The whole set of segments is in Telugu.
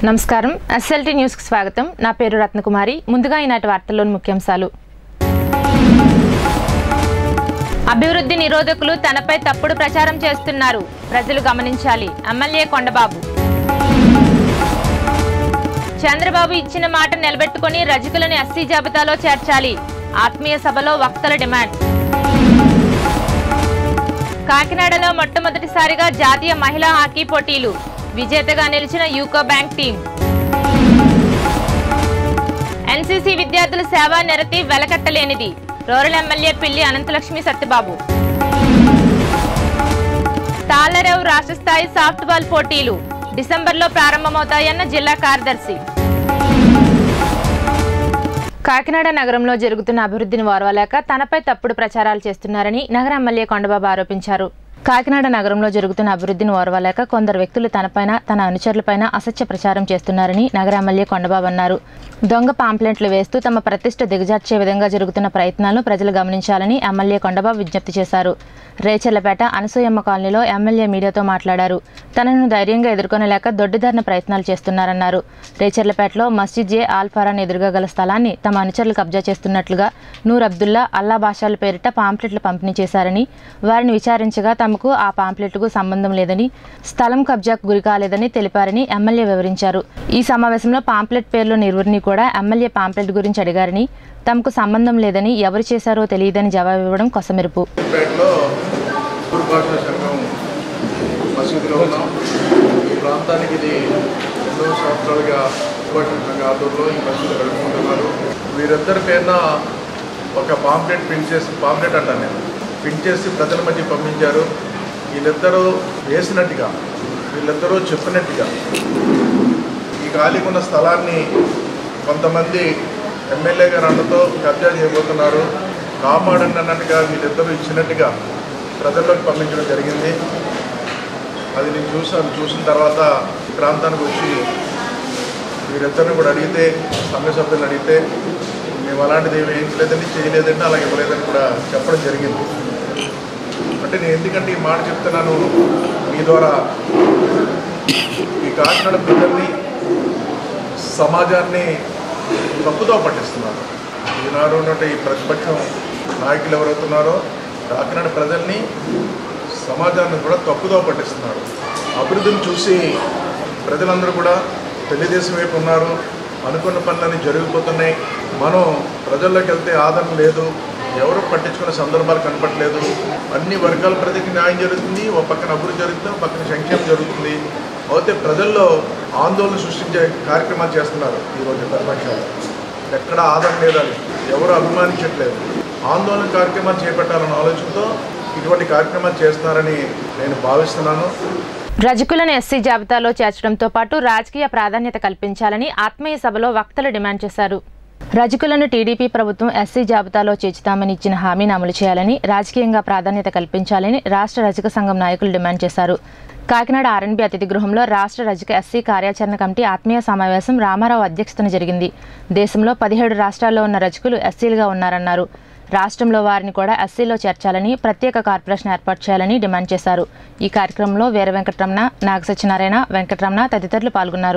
నమస్కారం ఎస్ఎల్టీ న్యూస్కి స్వాగతం నా పేరు రత్నకుమారి ముందుగా ఈనాటి వార్తల్లోని ముఖ్యాంశాలు అభివృద్ధి నిరోధకులు తనపై తప్పుడు ప్రచారం చేస్తున్నారు ప్రజలు గమనించాలి ఎమ్మెల్యే కొండబాబు చంద్రబాబు ఇచ్చిన మాట నిలబెట్టుకుని రజకులను ఎస్సీ జాబితాలో చేర్చాలి ఆత్మీయ సభలో వక్తల డిమాండ్ కాకినాడలో మొట్టమొదటిసారిగా జాతీయ మహిళా హాకీ పోటీలు విజేతగా నిలిచిన యూకో బ్యాంక్ టీం ఎన్సీసీ విద్యార్థుల సేవా నిరతి వెలకట్టలేనిది రూరల్ ఎమ్మెల్యే పిల్లి అనంతలక్ష్మి సత్యబాబు తాళ్లరేవు రాష్ట్ర స్థాయి సాఫ్ట్ బాల్ పోటీలు డిసెంబర్లో ప్రారంభమవుతాయన్న జిల్లా కార్యదర్శి కాకినాడ నగరంలో జరుగుతున్న అభివృద్ధిని ఓర్వలేక తనపై తప్పుడు ప్రచారాలు చేస్తున్నారని నగర ఎమ్మెల్యే కొండబాబు ఆరోపించారు కాకినాడ నగరంలో జరుగుతున్న అభివృద్ధిని ఓర్వలేక కొందరు వ్యక్తులు తనపైన తన అనుచరులపైన అసత్య ప్రచారం చేస్తున్నారని నగర ఎమ్మెల్యే కొండబాబు అన్నారు దొంగ పాంప్లెంట్లు వేస్తూ తమ ప్రతిష్ట దిగజార్చే విధంగా జరుగుతున్న ప్రయత్నాలను ప్రజలు గమనించాలని ఎమ్మెల్యే కొండబాబు విజ్ఞప్తి చేశారు రేచర్లపేట అనసూయమ్మ కాలనీలో ఎమ్మెల్యే మీడియాతో మాట్లాడారు తనను ధైర్యంగా ఎదుర్కొనలేక దొడ్డిదారిన ప్రయత్నాలు చేస్తున్నారన్నారు రేచర్లపేటలో మస్జిద్ జే ఆల్ఫారాన్ ఎదురుగా గల స్థలాన్ని తమ అనుచరులు కబ్జా చేస్తున్నట్లుగా నూర్ అబ్దుల్లా అల్లా భాషల పేరిట పాంప్లెట్లు పంపిణీ చేశారని వారిని విచారించగా తమకు ఆ పాంప్లెట్కు సంబంధం లేదని స్థలం కబ్జాకు గురి కాలేదని తెలిపారని ఎమ్మెల్యే వివరించారు ఈ సమావేశంలో పాంప్లెట్ పేర్లు నిర్వరిని కూడా ఎమ్మెల్యే పాంప్లెట్ గురించి అడిగారని తమకు సంబంధం లేదని ఎవరు చేశారో తెలియదని జవాబు ఇవ్వడం కొసమెరుపు పేటలో ఊరు భాషా సంఘం మసీదులో ఉన్నాం ఈ ప్రాంతానికి ఇది ఎన్నో సంవత్సరాలుగా భాషా సంఘ ఆధ్వర్యంలో ఈ మసీదు గడుపుకుంటున్నారు వీరిద్దరి పేరున ఒక పాంప్లెట్ ప్రింట్ చేసి పాంప్లెట్ అంటాను నేను ప్రింట్ చేసి ప్రజల మధ్య పంపించారు వీళ్ళిద్దరూ వేసినట్టుగా వీళ్ళిద్దరూ చెప్పినట్టుగా ఈ ఖాళీగా ఉన్న స్థలాన్ని కొంతమంది ఎమ్మెల్యే గారు అండతో కబ్జా చేయబోతున్నారు కాపాడండి అన్నట్టుగా వీళ్ళిద్దరూ ఇచ్చినట్టుగా ప్రజల్లోకి పంపించడం జరిగింది అది నేను చూసాను చూసిన తర్వాత ఈ ప్రాంతానికి వచ్చి వీరిద్దరిని కూడా అడిగితే సంఘ సభ్యులను అడిగితే మేము అలాంటిది ఏమి వేయించలేదండి చేయలేదండి అలాగే ఇవ్వలేదని కూడా చెప్పడం జరిగింది అంటే నేను ఎందుకంటే ఈ మాట చెప్తున్నాను మీ ద్వారా ఈ కాకినాడ ప్రజల్ని సమాజాన్ని తప్పుతో పట్టిస్తున్నారు ఈనాడు ఉన్నట్టు ఈ ప్రతిపక్షం నాయకులు ఎవరవుతున్నారో కాకినాడ ప్రజల్ని సమాజాన్ని కూడా తప్పుదో పట్టిస్తున్నారు అభివృద్ధిని చూసి ప్రజలందరూ కూడా తెలుగుదేశం వైపు ఉన్నారు అనుకున్న పనులన్నీ జరిగిపోతున్నాయి మనం ప్రజల్లోకి వెళ్తే ఆదరణ లేదు ఎవరు పట్టించుకునే సందర్భాలు కనపట్లేదు అన్ని వర్గాల ప్రజలకు న్యాయం జరుగుతుంది ఒక పక్కన అభివృద్ధి జరుగుతుంది ఒక పక్కన సంక్షేమం జరుగుతుంది అయితే ప్రజల్లో ఆందోళన సృష్టించే కార్యక్రమాలు చేస్తున్నారు ఈరోజు ప్రతిపక్షాలు ఎక్కడ ఆదరణ లేదని ఎవరు అభిమానించట్లేదు ఆందోళన కార్యక్రమాలు చేపట్టాలన్న ఆలోచనతో ఇటువంటి కార్యక్రమాలు చేస్తున్నారని నేను భావిస్తున్నాను రజకులను ఎస్సీ జాబితాలో చేర్చడంతో పాటు రాజకీయ ప్రాధాన్యత కల్పించాలని ఆత్మీయ సభలో వక్తలు డిమాండ్ చేశారు రజకులను టీడీపీ ప్రభుత్వం ఎస్సీ జాబితాలో చేర్చుతామని ఇచ్చిన హామీని అమలు చేయాలని రాజకీయంగా ప్రాధాన్యత కల్పించాలని రాష్ట్ర రజక సంఘం నాయకులు డిమాండ్ చేశారు కాకినాడ ఆర్ఎన్బి అతిథి గృహంలో రాష్ట్ర రజక ఎస్సీ కార్యాచరణ కమిటీ ఆత్మీయ సమావేశం రామారావు అధ్యక్షతన జరిగింది దేశంలో పదిహేడు రాష్ట్రాల్లో ఉన్న రజకులు ఎస్సీలుగా ఉన్నారన్నారు రాష్ట్రంలో వారిని కూడా ఎస్సీలో చేర్చాలని ప్రత్యేక కార్పొరేషన్ ఏర్పాటు చేయాలని డిమాండ్ చేశారు ఈ కార్యక్రమంలో వీర వెంకటరమణ నాగసత్యనారాయణ వెంకటరమణ తదితరులు పాల్గొన్నారు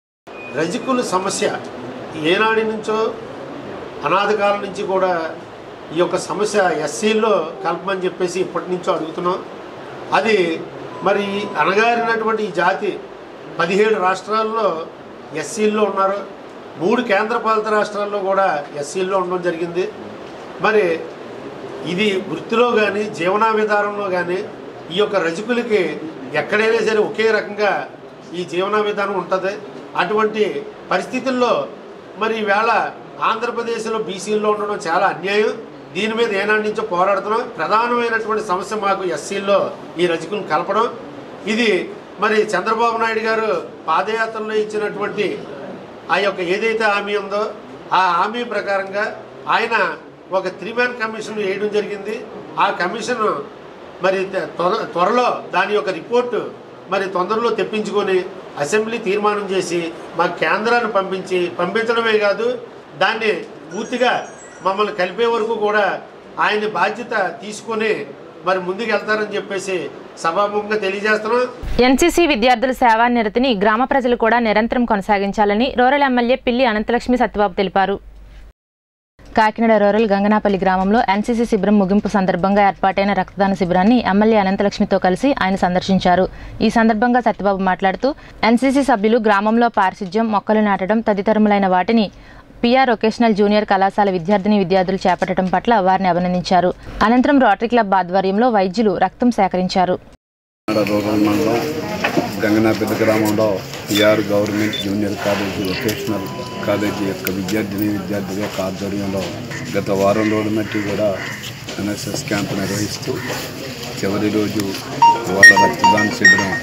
రజకుల సమస్య ఏనాడి నుంచో అనాది కాలం నుంచి కూడా ఈ యొక్క సమస్య ఎస్సీల్లో కలపమని చెప్పేసి ఇప్పటి నుంచో అడుగుతున్నాం అది మరి అణగారినటువంటి ఈ జాతి పదిహేడు రాష్ట్రాల్లో ఎస్సీల్లో ఉన్నారు మూడు కేంద్రపాలిత రాష్ట్రాల్లో కూడా ఎస్సీల్లో ఉండడం జరిగింది మరి ఇది వృత్తిలో కానీ జీవన విధానంలో కానీ ఈ యొక్క రజకులకి ఎక్కడైనా సరే ఒకే రకంగా ఈ జీవన విధానం ఉంటుంది అటువంటి పరిస్థితుల్లో మరి ఈవేళ ఆంధ్రప్రదేశ్లో బీసీల్లో ఉండడం చాలా అన్యాయం దీని మీద ఏనాటి నుంచో పోరాడుతున్నాం ప్రధానమైనటువంటి సమస్య మాకు ఎస్సీల్లో ఈ రజకులను కలపడం ఇది మరి చంద్రబాబు నాయుడు గారు పాదయాత్రలో ఇచ్చినటువంటి ఆ యొక్క ఏదైతే హామీ ఉందో ఆ హామీ ప్రకారంగా ఆయన ఒక త్రీ మ్యాన్ కమిషన్ వేయడం జరిగింది ఆ కమిషన్ మరి త్వర త్వరలో దాని యొక్క రిపోర్టు మరి తొందరలో తెప్పించుకొని అసెంబ్లీ తీర్మానం చేసి మా కేంద్రాన్ని పంపించి పంపించడమే కాదు దాన్ని పూర్తిగా మమ్మల్ని కలిపే వరకు కూడా ఆయన బాధ్యత తీసుకొని మరి ముందుకు వెళ్తారని చెప్పేసి సభాముఖంగా తెలియజేస్తున్నాం ఎన్సీసీ విద్యార్థుల సేవా నిరతిని గ్రామ ప్రజలు కూడా నిరంతరం కొనసాగించాలని రూరల్ ఎమ్మెల్యే పిల్లి అనంతలక్ష్మి సత్యబాబు తెలిపారు కాకినాడ రూరల్ గంగనాపల్లి గ్రామంలో ఎన్సీసీ శిబిరం ముగింపు సందర్భంగా ఏర్పాటైన రక్తదాన శిబిరాన్ని ఎమ్మెల్యే అనంతలక్ష్మితో కలిసి ఆయన సందర్శించారు ఈ సందర్భంగా సత్యబాబు మాట్లాడుతూ ఎన్సీసీ సభ్యులు గ్రామంలో పారిశుధ్యం మొక్కలు నాటడం తదితరములైన వాటిని పిఆర్ వొకేషనల్ జూనియర్ కళాశాల విద్యార్థిని విద్యార్థులు చేపట్టడం పట్ల వారిని అభినందించారు అనంతరం రోటరీ క్లబ్ ఆధ్వర్యంలో వైద్యులు రక్తం సేకరించారు కాకినాడ రూరల్ మండలం గంగనాపేట గ్రామంలో P R government junior college vocational college యొక్క విద్యార్థిని విద్యార్థుల యొక్క ఆధ్వర్యంలో గత వారం రోజుల మట్టి కూడా ఎన్ఎస్ఎస్ క్యాంప్ నిర్వహిస్తూ చివరి రోజు వాళ్ళ రక్తదాన శిబిరం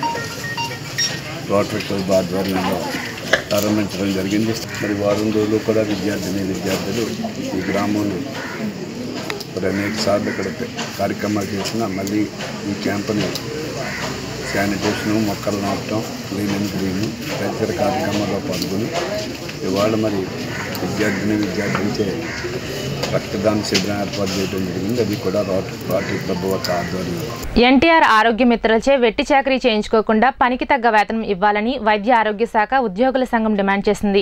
రోటరీ క్లబ్ ఆధ్వర్యంలో ప్రారంభించడం జరిగింది మరి వారం రోజులు కూడా విద్యార్థిని విద్యార్థులు ఈ గ్రామంలో మరి అనేక సార్లు ఇక్కడ కార్యక్రమాలు చేసిన మళ్ళీ ఈ క్యాంపుని శానిటేషను మొక్కలు నాటడం క్లీన్ అండ్ గ్రీన్ తదితర కార్యక్రమాల్లో పాల్గొని ఇవాళ మరి విద్యార్థిని విద్యార్థులచే రక్తదాన శిబిరం ఏర్పాటు చేయడం జరిగింది అది కూడా రోట రోటరీ క్లబ్ యొక్క ఆధ్వర్యంలో ఎన్టీఆర్ ఆరోగ్య మిత్రులచే వెట్టి చాకరీ చేయించుకోకుండా పనికి తగ్గ వేతనం ఇవ్వాలని వైద్య ఆరోగ్య శాఖ ఉద్యోగుల సంఘం డిమాండ్ చేసింది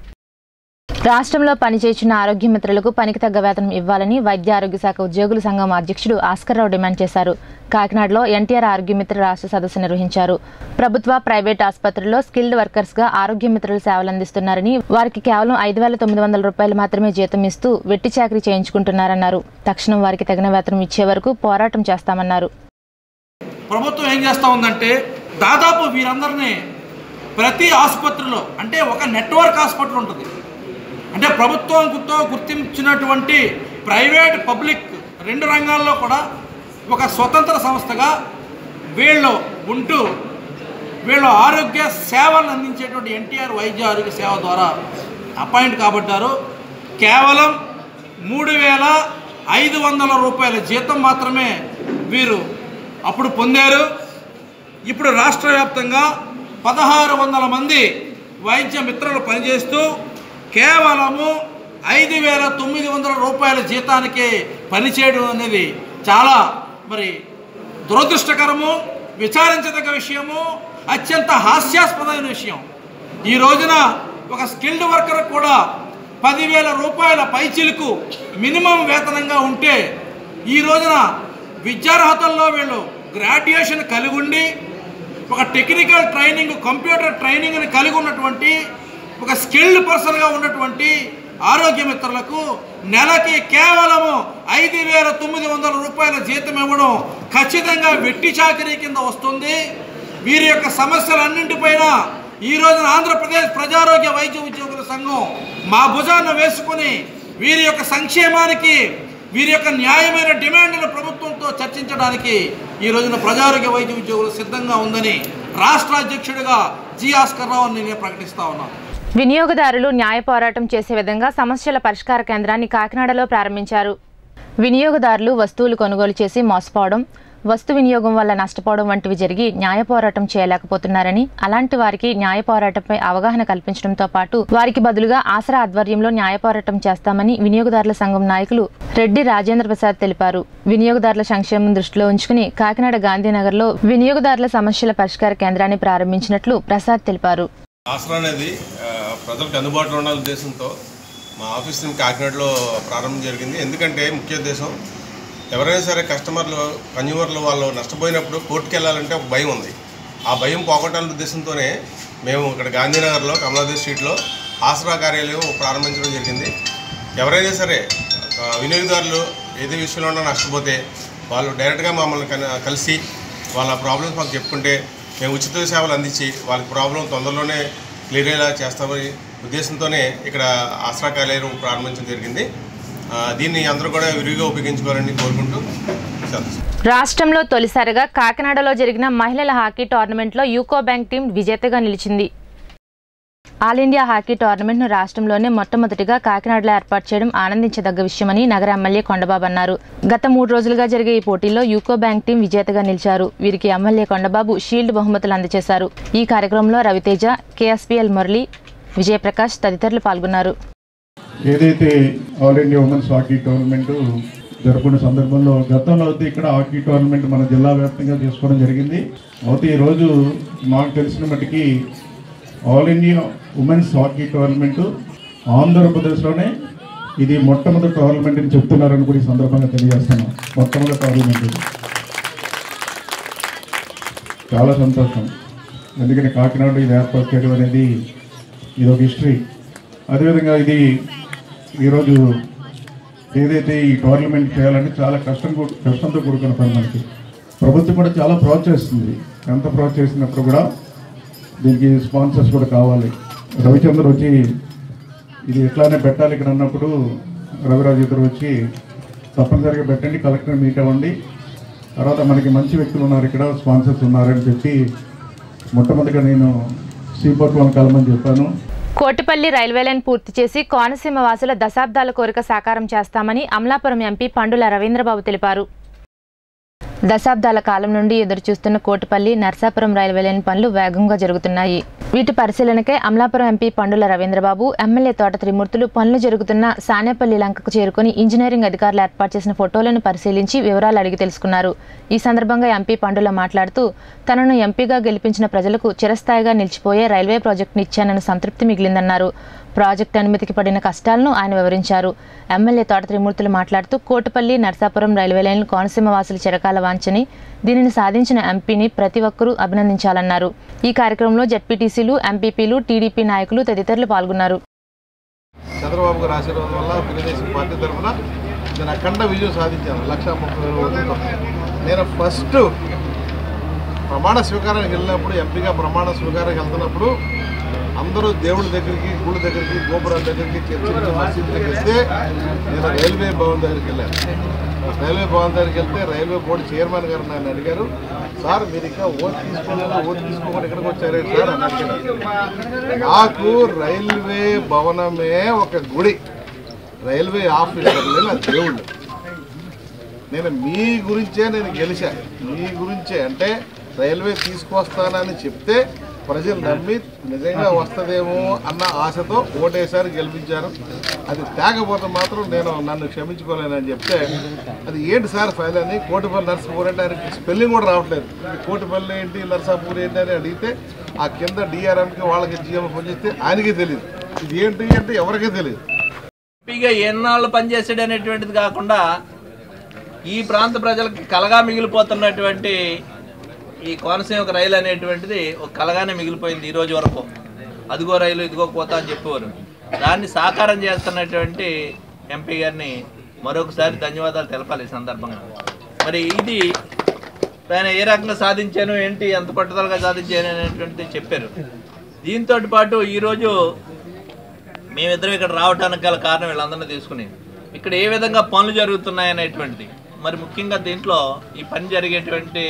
రాష్ట్రంలో పనిచేస్తున్న ఆరోగ్య మిత్రులకు పనికి తగ్గ వేతనం ఇవ్వాలని వైద్య ఆరోగ్య శాఖ ఉద్యోగుల సంఘం అధ్యక్షుడు ఆస్కర్రావు డిమాండ్ చేశారు కాకినాడలో ఎన్టీఆర్ ఆరోగ్య మిత్ర రాష్ట్ర సదస్సు నిర్వహించారు ప్రభుత్వ ప్రైవేట్ ఆసుపత్రుల్లో స్కిల్డ్ వర్కర్స్ గా ఆరోగ్య మిత్రులు సేవలు అందిస్తున్నారని వారికి కేవలం ఐదు వేల తొమ్మిది వందల రూపాయలు మాత్రమే జీతం ఇస్తూ వెట్టి చాకరీ చేయించుకుంటున్నారన్నారు తక్షణం వారికి తగిన వేతనం ఇచ్చే వరకు పోరాటం చేస్తామన్నారు ప్రభుత్వం ఏం చేస్తూ ఉందంటే దాదాపు వీరందరినీ ప్రతి ఆసుపత్రిలో అంటే ఒక నెట్వర్క్ హాస్పిటల్ ఉంటుంది అంటే ప్రభుత్వంతో గుర్తించినటువంటి ప్రైవేట్ పబ్లిక్ రెండు రంగాల్లో కూడా ఒక స్వతంత్ర సంస్థగా వీళ్ళు ఉంటూ వీళ్ళు ఆరోగ్య సేవలను అందించేటువంటి ఎన్టీఆర్ వైద్య ఆరోగ్య సేవ ద్వారా అపాయింట్ కాబడ్డారు కేవలం మూడు వేల ఐదు వందల రూపాయల జీతం మాత్రమే వీరు అప్పుడు పొందారు ఇప్పుడు రాష్ట్ర వ్యాప్తంగా పదహారు వందల మంది వైద్య మిత్రులు పనిచేస్తూ కేవలము ఐదు వేల తొమ్మిది వందల రూపాయల జీతానికి పనిచేయడం అనేది చాలా మరి దురదృష్టకరము విచారించదగ్గ విషయము అత్యంత హాస్యాస్పదమైన విషయం ఈ రోజున ఒక స్కిల్డ్ వర్కర్ కూడా పదివేల రూపాయల పైచిలుకు మినిమం వేతనంగా ఉంటే ఈ రోజున విద్యార్హతల్లో వీళ్ళు గ్రాడ్యుయేషన్ కలిగి ఉండి ఒక టెక్నికల్ ట్రైనింగ్ కంప్యూటర్ ట్రైనింగ్ని కలిగి ఉన్నటువంటి ఒక స్కిల్డ్ పర్సన్గా ఉన్నటువంటి ఆరోగ్య మిత్రులకు నెలకి కేవలము ఐదు వేల తొమ్మిది వందల రూపాయల జీతం ఇవ్వడం ఖచ్చితంగా వెట్టి చాకరీ కింద వస్తుంది వీరి యొక్క సమస్యలన్నింటిపైన ఈ రోజున ఆంధ్రప్రదేశ్ ప్రజారోగ్య వైద్య ఉద్యోగుల సంఘం మా భుజాన వేసుకుని వీరి యొక్క సంక్షేమానికి వీరి యొక్క న్యాయమైన డిమాండ్ను ప్రభుత్వంతో చర్చించడానికి ఈ రోజున ప్రజారోగ్య వైద్య ఉద్యోగులు సిద్ధంగా ఉందని రాష్ట్ర అధ్యక్షుడిగా జి ఆస్కర్ రావు నేను ప్రకటిస్తా ఉన్నాను వినియోగదారులు న్యాయ పోరాటం చేసే విధంగా సమస్యల పరిష్కార కేంద్రాన్ని కాకినాడలో ప్రారంభించారు వినియోగదారులు వస్తువులు కొనుగోలు చేసి మోసపోవడం వస్తు వినియోగం వల్ల నష్టపోవడం వంటివి జరిగి న్యాయ పోరాటం చేయలేకపోతున్నారని అలాంటి వారికి న్యాయ పోరాటంపై అవగాహన కల్పించడంతో పాటు వారికి బదులుగా ఆసరా ఆధ్వర్యంలో న్యాయ పోరాటం చేస్తామని వినియోగదారుల సంఘం నాయకులు రెడ్డి రాజేంద్ర ప్రసాద్ తెలిపారు వినియోగదారుల సంక్షేమం దృష్టిలో ఉంచుకుని కాకినాడ గాంధీనగర్లో వినియోగదారుల సమస్యల పరిష్కార కేంద్రాన్ని ప్రారంభించినట్లు ప్రసాద్ తెలిపారు ఆసరా అనేది ఆ, ప్రజలకు అందుబాటులో ఉండాలనే ఉద్దేశంతో మా ఆఫీస్ని కాకినాడలో ప్రారంభం జరిగింది ఎందుకంటే ముఖ్య ఉద్దేశం ఎవరైనా సరే కస్టమర్లు కన్జ్యూమర్లు వాళ్ళు నష్టపోయినప్పుడు కోర్టుకు వెళ్ళాలంటే ఒక భయం ఉంది ఆ భయం పోగొట్టాలనే ఉద్దేశంతోనే మేము ఇక్కడ గాంధీనగర్లో కమలాదేవి స్ట్రీట్లో ఆసరా కార్యాలయం ప్రారంభించడం జరిగింది ఎవరైనా సరే ఆ, వినియోగదారులు ఏదే విషయంలో ఉన్నా నష్టపోతే వాళ్ళు డైరెక్ట్గా మమ్మల్ని కన- కలిసి వాళ్ళ ప్రాబ్లమ్స్ మాకు చెప్పుకుంటే మేము ఉచిత సేవలు అందించి వాళ్ళకి ప్రాబ్లం తొందరలోనే క్లియర్ అయ్యేలా చేస్తామని ఉద్దేశంతోనే ఇక్కడ ఆసరా కార్యాలయం ప్రారంభించడం జరిగింది ఆ, దీన్ని అందరూ కూడా విరివిగా ఉపయోగించుకోవాలని కోరుకుంటూ సెలవు రాష్ట్రంలో తొలిసారిగా కాకినాడలో జరిగిన మహిళల హాకీ టోర్నమెంట్లో యూకో బ్యాంక్ టీం విజేతగా నిలిచింది ఆల్ ఇండియా హాకీ టోర్నమెంట్ను రాష్ట్రంలోనే మొట్టమొదటిగా కాకినాడలో ఏర్పాటు చేయడం ఆనందించదగ్గ విషయమని నగర ఎమ్మెల్యే కొండబాబు అన్నారు గత మూడు రోజులుగా జరిగే ఈ పోటీలో యూకో బ్యాంక్ టీం విజేతగా నిలిచారు వీరికి ఎమ్మెల్యే కొండబాబు షీల్డ్ బహుమతులు అందజేశారు ఈ కార్యక్రమంలో రవితేజ కేఎస్పీఎల్ మురళి విజయప్రకాష్ తదితరులు పాల్గొన్నారు ఏదైతే all India women's hockey tournament జరుపుకునే సందర్భంలో గతంలో అయితే ఇక్కడ హాకీ టోర్నమెంట్ మన జిల్లా వ్యాప్తంగా చేసుకోవడం జరిగింది అయితే ఈరోజు మాకు తెలిసిన మట్టుకి all India women's hockey tournament ఆంధ్రప్రదేశ్లోనే ఇది మొట్టమొదటి టోర్నమెంట్ అని చెప్తున్నారని కూడా ఈ సందర్భంగా తెలియజేస్తున్నాం మొట్టమొదటి టోర్నమెంట్ ఇది చాలా సంతోషం ఎందుకంటే కాకినాడ ఇది ఏర్పాటు చేయడం అనేది ఇది ఒక హిస్టరీ అదేవిధంగా ఇది ఈరోజు ఏదైతే ఈ టోర్నమెంట్ చేయాలంటే చాలా కష్టం కూ- కష్టంతో కూడుకున్న పని మనకి ప్రభుత్వం కూడా చాలా ప్రోత్సహిస్తుంది ఎంత ప్రోత్సహిస్తున్నప్పుడు కూడా దీనికి స్పాన్సర్స్ కూడా కావాలి రవిచంద్ర వచ్చి ఇది ఎట్లానే పెట్టాలి ఇక్కడ అన్నప్పుడు రవిరాజు ఇద్దరు వచ్చి తప్పనిసరిగా పెట్టండి కలెక్టర్ మీట్ అవ్వండి తర్వాత మనకి మంచి వ్యక్తులు ఉన్నారు ఇక్కడ స్పాన్సర్స్ ఉన్నారని చెప్పి మొట్టమొదటిగా నేను సీపోర్ట్ వన్ కలమని చెప్పాను కోటిపల్లి రైల్వే లైన్ పూర్తి చేసి కోనసీమ వాసుల దశాబ్దాల కోరిక సాకారం చేస్తామని అమలాపురం ఎంపీ పండుల రవీంద్రబాబు తెలిపారు దశాబ్దాల కాలం నుండి ఎదురుచూస్తున్న కోటిపల్లి నర్సాపురం రైల్వే లైన్ పనులు వేగంగా జరుగుతున్నాయి వీటి పరిశీలనకై అమలాపురం ఎంపీ పండుల రవీంద్రబాబు ఎమ్మెల్యే తోట త్రిమూర్తులు పనులు జరుగుతున్న సానేపల్లి లంకకు చేరుకుని ఇంజనీరింగ్ అధికారులు ఏర్పాటు చేసిన ఫోటోలను పరిశీలించి వివరాలు అడిగి తెలుసుకున్నారు ఈ సందర్భంగా ఎంపీ పండుల మాట్లాడుతూ తనను ఎంపీగా గెలిపించిన ప్రజలకు చిరస్థాయిగా నిలిచిపోయే రైల్వే ప్రాజెక్టును ఇచ్చానన్న సంతృప్తి మిగిలిందన్నారు ప్రాజెక్టు అనుమతికి పడిన కష్టాలను ఆయన వివరించారు ఎమ్మెల్యే తోట త్రిమూర్తులు మాట్లాడుతూ కోటపల్లి నర్సాపురం రైల్వే లైన్ కోనసీమ వాసుల చిరకాల వాంఛని దీనిని సాధించిన ఎంపీని ప్రతి ఒక్కరూ అభినందించాలన్నారు ఈ కార్యక్రమంలో జడ్పీటీసీలు ఎంపీపీలు టీడీపీ నాయకులు తదితరులు పాల్గొన్నారు చంద్రబాబు గారు ఆశీర్వాదం వల్ల తెలుగుదేశం పార్టీ తరఫున నేను అఖండ విజయం సాధించాను లక్ష ముప్పై వేల ఓట్లతో నేను ఫస్ట్ ప్రమాణ స్వీకారానికి వెళ్ళినప్పుడు ఎంపీగా ప్రమాణ స్వీకారానికి వెళ్తున్నప్పుడు అందరూ దేవుడి దగ్గరికి గుడి దగ్గరికి గోపురాల దగ్గరికి చర్చి మసీదు దగ్గరికి వెళ్తే నేను రైల్వే భవన్ దగ్గరికి వెళ్ళాను రైల్వే భవన్ దగ్గరికి వెళ్తే రైల్వే బోర్డు చైర్మన్ గారు నన్ను అడిగారు సార్ మీరు ఇంకా ఓట్ తీసుకోలేదు ఓట్ తీసుకోకుండా ఇక్కడికి వచ్చారే సార్ అని అడిగారు నాకు రైల్వే భవనమే ఒక గుడి రైల్వే ఆఫీసర్లే నా దేవుళ్ళు నేను మీ గురించే నేను గెలిచా మీ గురించే అంటే రైల్వే తీసుకొస్తానని చెప్తే ప్రజలు నమ్మి నిజంగా వస్తుందేమో అన్న ఆశతో ఓటేసారి గెలిపించారు అది తేకపోతే మాత్రం నేను నన్ను క్షమించుకోలేనని చెప్తే అది ఏంటి సార్ ఫైల్ అని కోటిపల్లి నర్సాపూర్ అంటే ఆయనకి స్పెల్లింగ్ కూడా రావట్లేదు కోటిపల్లి ఏంటి నర్సాపూర్ ఏంటి అని అడిగితే ఆ కింద డిఆర్ఎంకి వాళ్ళకి జిఎం ఫోన్ చేస్తే ఆయనకి తెలియదు ఇది ఏంటి అంటే ఎవరికీ తెలియదు ఎంపీగా ఎన్నాళ్ళు పనిచేసాడు అనేటువంటిది కాకుండా ఈ ప్రాంత ప్రజలకు కలగా మిగిలిపోతున్నటువంటి ఈ కోనసీమ రైలు అనేటువంటిది ఒక కలగానే మిగిలిపోయింది ఈ రోజు వరకు అదిగో రైలు ఇదిగో పోతా అని చెప్పేవారు దాన్ని సాకారం చేస్తున్నటువంటి ఎంపీ గారిని మరొకసారి ధన్యవాదాలు తెలపాలి ఈ సందర్భంగా మరి ఇది ఆయన ఏ రకంగా సాధించాను ఏంటి ఎంత పట్టుదలగా సాధించాను అనేటువంటిది చెప్పారు దీంతో పాటు ఈరోజు మేమిద్దరం ఇక్కడ రావడానికి గల కారణం వీళ్ళందరినీ తీసుకుని ఇక్కడ ఏ విధంగా పనులు జరుగుతున్నాయి అనేటువంటిది మరి ముఖ్యంగా దీంట్లో ఈ పని జరిగేటువంటి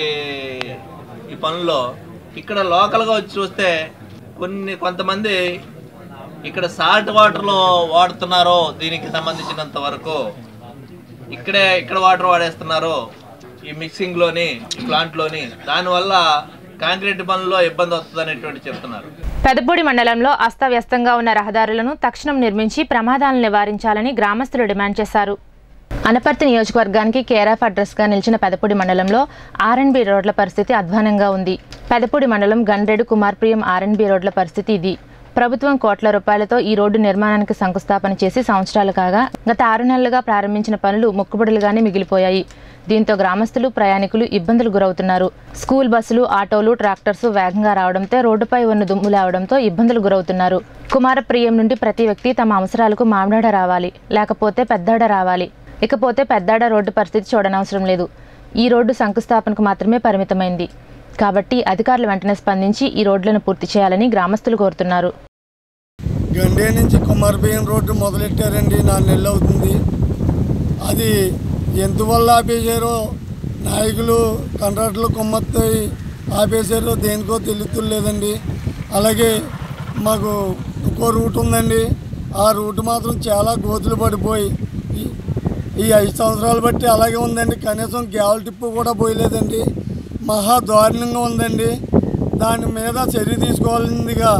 ఈ పనుల్లో ఇక్కడ లోకల్గా వచ్చి చూస్తే కొన్ని కొంతమంది ఇక్కడ సాల్ట్ వాటర్లో వాడుతున్నారో దీనికి సంబంధించినంత వరకు ఇక్కడే ఇక్కడ వాటర్ వాడేస్తున్నారు ఈ మిక్సింగ్లోని ఈ ప్లాంట్లోని దానివల్ల కాంక్రీట్ పనుల్లో ఇబ్బంది వస్తుంది అనేటువంటి చెప్తున్నారు పెదపూడి మండలంలో అస్తవ్యస్తంగా ఉన్న రహదారులను తక్షణం నిర్మించి ప్రమాదాలను నివారించాలని గ్రామస్తులు డిమాండ్ చేశారు అనపర్తి నియోజకవర్గానికి కేరాఫ్ అడ్రస్గా నిలిచిన పెదపూడి మండలంలో ఆర్ఎన్బి రోడ్ల పరిస్థితి అధ్వానంగా ఉంది పెదపూడి మండలం గన్రేడు కుమార్ప్రియం ఆర్ఎన్బి రోడ్ల పరిస్థితి ఇది ప్రభుత్వం కోట్ల రూపాయలతో ఈ రోడ్డు నిర్మాణానికి శంకుస్థాపన చేసి సంవత్సరాలు కాగా గత ఆరు నెలలుగా ప్రారంభించిన పనులు మొక్కుబడులుగానే మిగిలిపోయాయి దీంతో గ్రామస్తులు ప్రయాణికులు ఇబ్బందులు గురవుతున్నారు స్కూల్ బస్సులు ఆటోలు ట్రాక్టర్స్ వేగంగా రావడంతో రోడ్డుపై ఉన్న దుమ్ము లేవడంతో ఇబ్బందులు గురవుతున్నారు కుమారప్రియం నుండి ప్రతి వ్యక్తి తమ అవసరాలకు మామిడాడ రావాలి లేకపోతే పెద్దాడ రావాలి ఇకపోతే పెద్దాడ రోడ్డు పరిస్థితి చూడనవసరం లేదు ఈ రోడ్డు శంకుస్థాపనకు మాత్రమే పరిమితమైంది కాబట్టి అధికారులు వెంటనే స్పందించి ఈ రోడ్లను పూర్తి చేయాలని గ్రామస్తులు కోరుతున్నారు గండే నుంచి కుమారబియ్యం రోడ్డు మొదలెట్టారండి నాలుగు నెలలు అవుతుంది అది ఎందువల్ల ఆపేశారో నాయకులు కంట్రాక్టర్లు కొమ్మత్తాయి ఆపేశారో దేనికో తెలుతులేదండి అలాగే మాకు ఇంకో రూట్ ఉందండి ఆ రూట్ మాత్రం చాలా గోతులు పడిపోయి ఈ- ఈ ఐదు సంవత్సరాలు బట్టి అలాగే ఉందండి కనీసం గ్యావల్ టిప్పు కూడా పోయలేదండి మహా దారుణంగా ఉందండి దాని మీద చర్య తీసుకోవాలిందిగా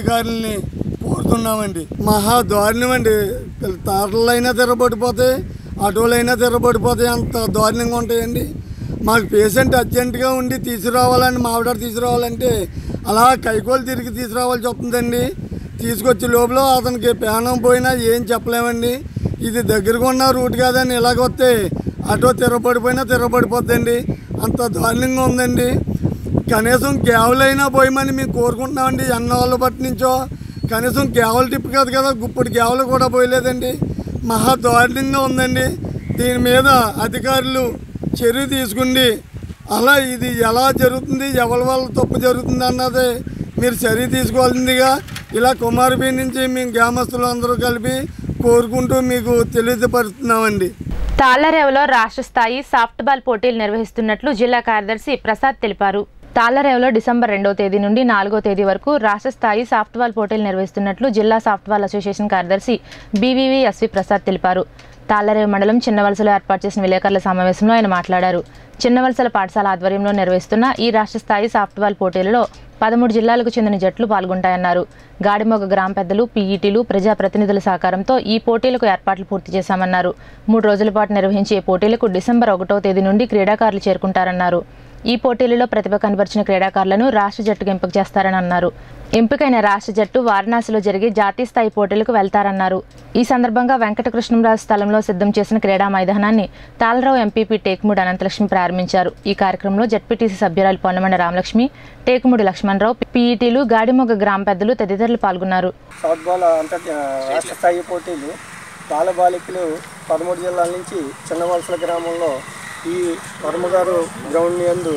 అధికారుల్ని కోరుతున్నామండి మహా దారుణం అండి తారలైనా తిరగబడిపోతాయి ఆటోలైనా తిరగబడిపోతాయి అంత దారుణంగా ఉంటాయండి మాకు పేషెంట్ అర్జెంటుగా ఉండి తీసుకురావాలని మావిడారు తీసుకురావాలంటే అలా కైకోలు తిరిగి తీసుకురావాల్సి వస్తుందండి తీసుకొచ్చే లోపల అతనికి ప్రాణం పోయినా ఏం చెప్పలేమండి ఇది దగ్గరగా ఉన్న రూట్ కాదని ఇలాగొస్తే ఆటో తిరగబడిపోయినా తిరగబడిపోద్దండి అంత దారుణంగా ఉందండి కనీసం కేవలైనా పోయమని మేము కోరుకుంటున్నామండి ఎన్నోళ్ళ బట్టి నుంచో కనీసం కేవల టిప్ కాదు కదా గుప్పుడు కేవలు కూడా పోయలేదండి మహా దారుణంగా ఉందండి దీని మీద అధికారులు చర్య తీసుకుండి అలా ఇది ఎలా జరుగుతుంది ఎవరి వల్ల తప్పు జరుగుతుంది అన్నది మీరు చర్య తీసుకోవాల్సిందిగా ఇలా కుమారబీ నుంచి మేము గ్రామస్తులు అందరూ కలిపి కోరుకుంటూ మీకు తెలియపరుస్తున్నామండి తాళ్లరేవులో రాష్ట్ర స్థాయి సాఫ్ట్ బాల్ పోటీలు నిర్వహిస్తున్నట్లు జిల్లా కార్యదర్శి ప్రసాద్ తెలిపారు తాళ్లరేవులో డిసెంబర్ రెండవ తేదీ నుండి నాలుగో తేదీ వరకు రాష్ట్ర స్థాయి సాఫ్ట్ బాల్ పోటీలు నిర్వహిస్తున్నట్లు జిల్లా సాఫ్ట్ బాల్ అసోసియేషన్ కార్యదర్శి బీవీవీ ఎస్వి ప్రసాద్ తెలిపారు తాళ్లరేవు మండలం చిన్నవలసలో ఏర్పాటు చేసిన విలేకరుల సమావేశంలో ఆయన మాట్లాడారు చిన్నవలసల పాఠశాల ఆధ్వర్యంలో నిర్వహిస్తున్న ఈ రాష్ట్ర స్థాయి సాఫ్ట్ బాల్ పోటీలలో పదమూడు జిల్లాలకు చెందిన జట్లు పాల్గొంటాయన్నారు గాడిమొగ గ్రామ పెద్దలు పీఈటీలు ప్రజాప్రతినిధుల సహకారంతో ఈ పోటీలకు ఏర్పాట్లు పూర్తి చేశామన్నారు మూడు రోజుల పాటు నిర్వహించే ఈ పోటీలకు డిసెంబర్ ఒకటో తేదీ నుండి క్రీడాకారులు చేరుకుంటారన్నారు ఈ పోటీలలో ప్రతిభ కనబరిచిన క్రీడాకారులను రాష్ట్ర జట్టుకు ఎంపిక చేస్తారని అన్నారు ఎంపికైన రాష్ట్ర జట్టు వారణాసిలో జరిగే జాతీయ స్థాయి పోటీలకు వెళ్తారన్నారు ఈ సందర్భంగా వెంకటకృష్ణరాజు స్థలంలో సిద్ధం చేసిన క్రీడా మైదానాన్ని తాళరావు ఎంపీపీ టేకుమూడి అనంతలక్ష్మి ప్రారంభించారు ఈ కార్యక్రమంలో జడ్పీటీసీ సభ్యురాలు పొన్నమండ రామలక్ష్మి టేకుమూడి లక్ష్మణరావు పీఈటీలు గాడిమొగ గ్రామ పెద్దలు తదితరులు పాల్గొన్నారు సౌత్ బాల్ అంతర్ రాష్ట్ర స్థాయి పోటీలు బాల బాలికలు పదమూడు జిల్లాల నుంచి చిన్నవలసల గ్రామంలో ఈ వర్మగారు గ్రౌండ్ యందు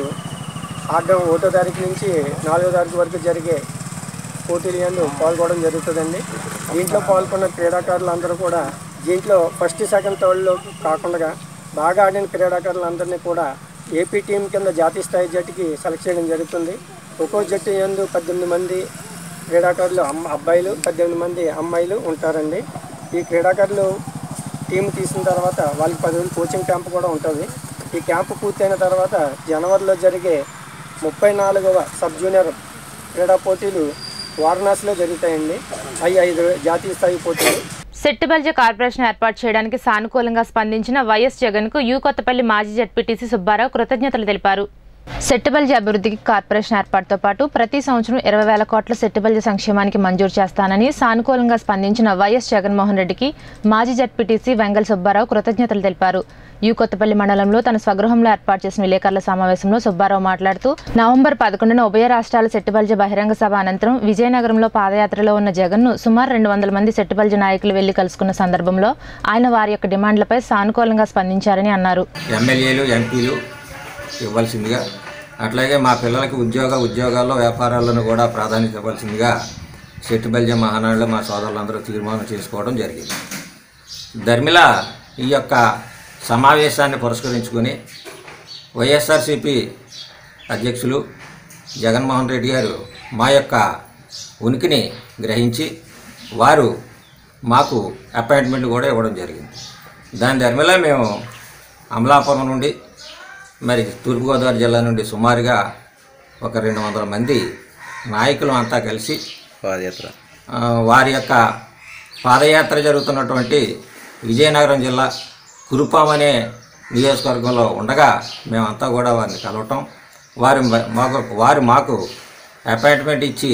ఆడడం ఒకటో తారీఖు నుంచి నాలుగో తారీఖు వరకు జరిగే పోటీలు యందు పాల్గొనడం జరుగుతుందండి దీంట్లో పాల్గొన్న క్రీడాకారులు అందరూ కూడా దీంట్లో ఫస్ట్ సెకండ్ థర్డ్లో కాకుండా బాగా ఆడిన క్రీడాకారులందరినీ కూడా ఏపీ టీం కింద జాతీయ స్థాయి జట్టుకి సెలెక్ట్ చేయడం జరుగుతుంది ఒక్కో జట్టు యందు పద్దెనిమిది మంది క్రీడాకారులు అమ్మ అబ్బాయిలు పద్దెనిమిది మంది అమ్మాయిలు ఉంటారండి ఈ క్రీడాకారులు టీం తీసిన తర్వాత వాళ్ళకి పది రోజులు కోచింగ్ క్యాంప్ కూడా ఉంటుంది ఈ క్యాంపు పూర్తయిన తర్వాత జనవరిలో జరిగే ముప్పై నాలుగవ సబ్ జూనియర్ క్రీడా పోటీలు వారణాసిలో జరుగుతాయండి అవి ఐదు జాతీయ స్థాయి పోటీలు సెట్టిబల్జ కార్పొరేషన్ ఏర్పాటు చేయడానికి సానుకూలంగా స్పందించిన వైఎస్ జగన్ కు యూ కొత్తపల్లి మాజీ జడ్పీటీసీ సుబ్బారావు కృతజ్ఞతలు తెలిపారు సెట్టిబల్జ అభివృద్ధికి కార్పొరేషన్ ఏర్పాటుతో పాటు ప్రతి సంవత్సరం ఇరవై వేల కోట్ల సెట్టిబల్జ సంక్షేమానికి మంజూరు చేస్తానని సానుకూలంగా స్పందించిన వైఎస్ జగన్మోహన్ రెడ్డికి మాజీ జడ్పీటీసీ వెంగల్ సుబ్బారావు కృతజ్ఞతలు తెలిపారు యూ కొత్తపల్లి మండలంలో తన స్వగృహంలో ఏర్పాటు చేసిన విలేకరుల సమావేశంలో సుబ్బారావు మాట్లాడుతూ నవంబర్ పదకొండున ఉభయ రాష్ట్రాల సెట్టిబల్జ బహిరంగ సభ అనంతరం విజయనగరంలో పాదయాత్రలో ఉన్న జగన్ను సుమారు రెండు వందల మంది సెట్టిబల్జ నాయకులు వెళ్లి కలుసుకున్న సందర్భంలో ఆయన వారి యొక్క డిమాండ్లపై సానుకూలంగా స్పందించారని అన్నారు ఎమ్మెల్యేలు ఎంపీలు ఇవ్వాల్సిందిగా అట్లాగే మా పిల్లలకి ఉద్యోగ ఉద్యోగాల్లో వ్యాపారాలను కూడా ప్రాధాన్యత ఇవ్వాల్సిందిగా సెట్టుబల్జ మహానాడులో మా సోదరులందరూ తీర్మానం చేసుకోవడం జరిగింది ధర్మిల ఈ యొక్క సమావేశాన్ని పురస్కరించుకొని వైఎస్ఆర్సిపి అధ్యక్షులు జగన్మోహన్ రెడ్డి గారు మా యొక్క ఉనికిని గ్రహించి వారు మాకు అపాయింట్మెంట్ కూడా ఇవ్వడం జరిగింది దాని ధర్మిలా మేము అమలాపురం నుండి మరి తూర్పుగోదావరి జిల్లా నుండి సుమారుగా ఒక రెండు వందల మంది నాయకులు అంతా కలిసి పాదయాత్ర వారి యొక్క పాదయాత్ర జరుగుతున్నటువంటి విజయనగరం జిల్లా కురుపాం అనే నియోజకవర్గంలో ఉండగా మేమంతా కూడా వారిని కలవటం వారి మ- మాకు వారు మాకు అపాయింట్మెంట్ ఇచ్చి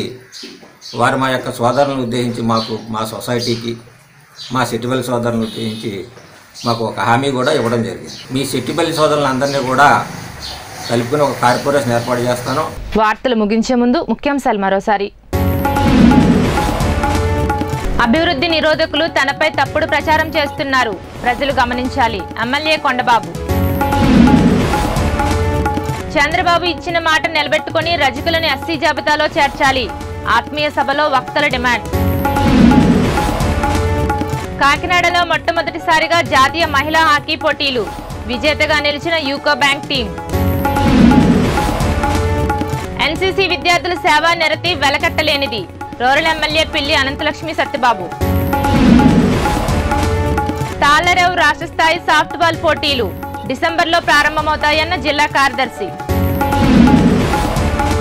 వారు మా యొక్క సోదరులను ఉద్దేశించి మాకు మా సొసైటీకి మా సిటిబల్ సోదరులను ఉద్దేశించి మాకు ఒక హామీ కూడా ఇవ్వడం జరిగింది మీ సిట్టిబల్లి సోదరులందరినీ కూడా కలుపుకుని ఒక కార్పొరేషన్ ఏర్పాటు చేస్తాను వార్తలు ముగించే ముందు ముఖ్యాంశాలు మరోసారి అభివృద్ధి నిరోధకులు తనపై తప్పుడు ప్రచారం చేస్తున్నారు ప్రజలు గమనించాలి ఎమ్మెల్యే కొండబాబు చంద్రబాబు ఇచ్చిన మాట నిలబెట్టుకుని రజకులను ఎస్సీ జాబితాలో చేర్చాలి ఆత్మీయ సభలో వక్తల డిమాండ్ కాకినాడలో మొట్టమొదటిసారిగా జాతీయ మహిళా హాకీ పోటీలు విజేతగా నిలిచిన యూకో బ్యాంక్ టీం ఎన్సీసీ విద్యార్థుల సేవా నిరతి వెలకట్టలేనిది రూరల్ ఎమ్మెల్యే పిల్లి అనంతలక్ష్మి సత్యబాబు తాళ్లరేవు రాష్ట్ర స్థాయి సాఫ్ట్ బాల్ పోటీలు డిసెంబర్లో ప్రారంభమవుతాయన్న జిల్లా కార్యదర్శి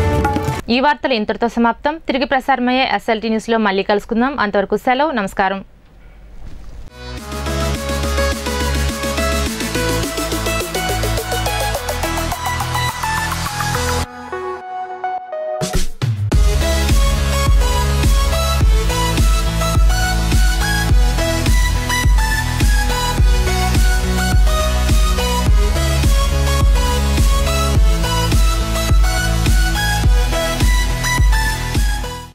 ఈ వార్తలు ఇంతటితో సమాప్తం తిరిగి ప్రసారమయ్యే ఎస్ఎల్టీ న్యూస్లో మళ్ళీ కలుసుకుందాం అంతవరకు సెలవు నమస్కారం